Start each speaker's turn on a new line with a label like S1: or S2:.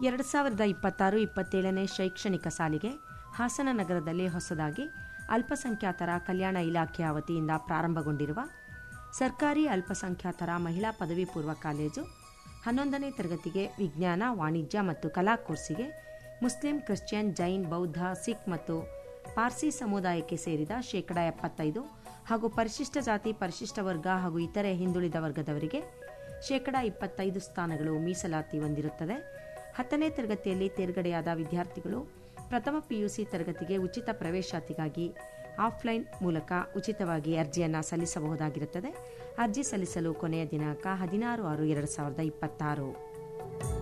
S1: ಎರಡು ಸಾವಿರದ ಇಪ್ಪತ್ತಾರು ಇಪ್ಪತ್ತೇಳನೇ ಶೈಕ್ಷಣಿಕ ಸಾಲಿಗೆ ಹಾಸನ ನಗರದಲ್ಲಿ ಹೊಸದಾಗಿ ಅಲ್ಪಸಂಖ್ಯಾತರ ಕಲ್ಯಾಣ ಇಲಾಖೆಯ ವತಿಯಿಂದ ಪ್ರಾರಂಭಗೊಂಡಿರುವ ಸರ್ಕಾರಿ ಅಲ್ಪಸಂಖ್ಯಾತರ ಮಹಿಳಾ ಪದವಿ ಪೂರ್ವ ಕಾಲೇಜು ಹನ್ನೊಂದನೇ ತರಗತಿಗೆ ವಿಜ್ಞಾನ ವಾಣಿಜ್ಯ ಮತ್ತು ಕಲಾ ಕೋರ್ಸಿಗೆ ಮುಸ್ಲಿಂ ಕ್ರಿಶ್ಚಿಯನ್ ಜೈನ್ ಬೌದ್ಧ ಸಿಖ್ ಮತ್ತು ಪಾರ್ಸಿ ಸಮುದಾಯಕ್ಕೆ ಸೇರಿದ ಶೇಕಡ ಎಪ್ಪತ್ತೈದು ಹಾಗೂ ಪರಿಶಿಷ್ಟ ಜಾತಿ ಪರಿಶಿಷ್ಟ ವರ್ಗ ಹಾಗೂ ಇತರೆ ಹಿಂದುಳಿದ ವರ್ಗದವರಿಗೆ ಶೇಕಡ ಇಪ್ಪತ್ತೈದು ಸ್ಥಾನಗಳು ಮೀಸಲಾತಿ ಹೊಂದಿರುತ್ತದೆ ಹತ್ತನೇ ತರಗತಿಯಲ್ಲಿ ತೇರ್ಗಡೆಯಾದ ವಿದ್ಯಾರ್ಥಿಗಳು ಪ್ರಥಮ ಪಿಯುಸಿ ತರಗತಿಗೆ ಉಚಿತ ಪ್ರವೇಶಾತಿಗಾಗಿ ಆಫ್ಲೈನ್ ಮೂಲಕ ಉಚಿತವಾಗಿ ಅರ್ಜಿಯನ್ನು ಸಲ್ಲಿಸಬಹುದಾಗಿರುತ್ತದೆ ಅರ್ಜಿ ಸಲ್ಲಿಸಲು ಕೊನೆಯ ದಿನಾಂಕ ಹದಿನಾರು ಆರು ಎರಡು ಸಾವಿರದ ಇಪ್ಪತ್ತಾರು